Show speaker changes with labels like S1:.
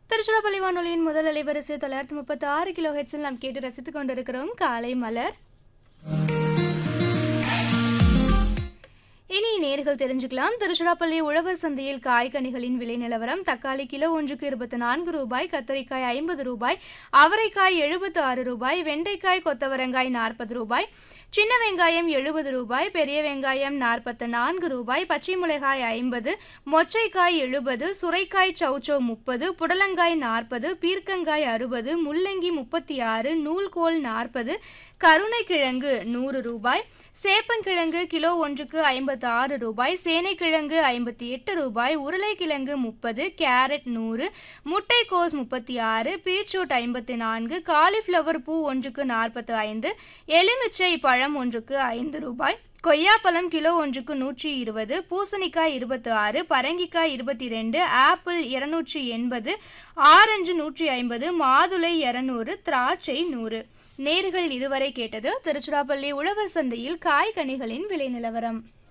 S1: திருச்சிராப்பள்ளி வானொலியின் முதல் அலைவரிசை தொள்ளாயிரத்தி முப்பத்தி ஆறு கிலோ ஹெட்ஸில் நாம் கேட்டு ரசித்துக் கொண்டிருக்கிறோம் காலை மலர் இனி நேர்கள் தெரிஞ்சுக்கலாம் திருச்சிராப்பள்ளி உழவர் சந்தையில் காய்கனிகளின் விலை நிலவரம் தக்காளி கிலோ ஒன்றுக்கு இருபத்தி நான்கு ரூபாய் கத்தரிக்காய் ஐம்பது ரூபாய் அவரைக்காய் எழுபத்து ஆறு ரூபாய் வெண்டைக்காய் கொத்தவரங்காய் நாற்பது ரூபாய் சின்ன வெங்காயம் எழுபது ரூபாய் பெரிய வெங்காயம் நாற்பத்து நான்கு ரூபாய் பச்சை மிளகாய் ஐம்பது மொச்சைக்காய் எழுபது சுரைக்காய் சௌச்சோ முப்பது புடலங்காய் நாற்பது பீர்க்கங்காய் அறுபது முள்ளங்கி முப்பத்தி ஆறு நூல்கோல் நாற்பது கருணைக்கிழங்கு நூறு ரூபாய் சேப்பங்கிழங்கு கிலோ ஒன்றுக்கு ஐம்பத்து ஆறு ரூபாய் சேனைக்கிழங்கு ஐம்பத்தி எட்டு ரூபாய் உருளைக்கிழங்கு முப்பது கேரட் நூறு முட்டைக்கோஸ் முப்பத்தி ஆறு பீட்ரூட் ஐம்பத்தி நான்கு காலிஃப்ளவர் பூ ஒன்றுக்கு நாற்பத்து ஐந்து எலுமிச்சை பழம் ஒன்றுக்கு ஐந்து ரூபாய் கொய்யாப்பழம் கிலோ ஒன்றுக்கு நூற்றி இருபது பூசணிக்காய் இருபத்தி ஆறு பரங்கிக்காய் இருபத்தி ரெண்டு ஆப்பிள் இருநூற்றி எண்பது ஆரஞ்சு நூற்றி ஐம்பது மாதுளை இருநூறு திராட்சை நூறு நேர்கள் இதுவரை கேட்டது திருச்சிராப்பள்ளி உழவர் சந்தையில் காய்கனிகளின் விலை நிலவரம்